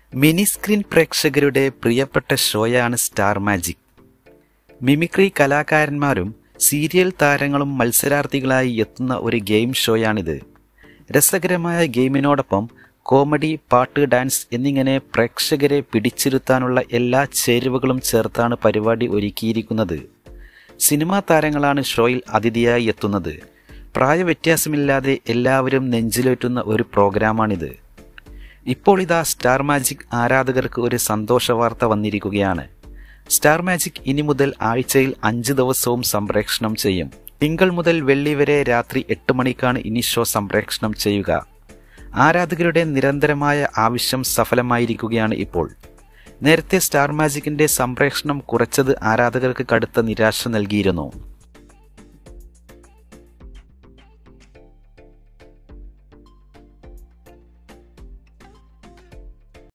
mini screen പ്രേക്ഷകരുടെ പ്രിയപ്പെട്ട ഷോയാണ് സ്റ്റാർ മാജിക് മിമിക്രി കലാകാരന്മാരും സീരിയൽ താരങ്ങളും മത്സരാർത്ഥികളായി എത്തുന്ന ഒരു ഗെയിം ഷോയാണിത് രസകരമായ ഗെയിമിനോടൊപ്പം കോമഡി പാട്ട് ഡാൻസ് എന്നിങ്ങനെ പ്രേക്ഷകരെ പിടിച്ചിരുത്താനുള്ള എല്ലാ ചേരുവകളും ചേർത്താണ് പരിപാടി ഒരുക്കിയിരിക്കുന്നത് സിനിമാ താരങ്ങളാണ് ഷോയിൽ അതിഥിയായി എത്തുന്നത് പ്രായവ്യത്യാസമില്ലാതെ എല്ലാവരും നെഞ്ചിലേറ്റുന്ന ഒരു പ്രോഗ്രാമാണിത് ഇപ്പോൾ ഇതാ സ്റ്റാർ മാജിക് ആരാധകർക്ക് ഒരു സന്തോഷ വാർത്ത വന്നിരിക്കുകയാണ് സ്റ്റാർ മാജിക് ഇനി മുതൽ ആഴ്ചയിൽ അഞ്ച് ദിവസവും സംപ്രേഷണം ചെയ്യും തിങ്കൾ മുതൽ വെള്ളി വരെ രാത്രി എട്ട് മണിക്കാണ് ഇനി ഷോ സംപ്രേഷണം ചെയ്യുക ആരാധകരുടെ നിരന്തരമായ ആവശ്യം സഫലമായിരിക്കുകയാണ് ഇപ്പോൾ നേരത്തെ സ്റ്റാർ മാജിക്കിന്റെ സംപ്രേഷണം കുറച്ചത് ആരാധകർക്ക് കടുത്ത നിരാശ നൽകിയിരുന്നു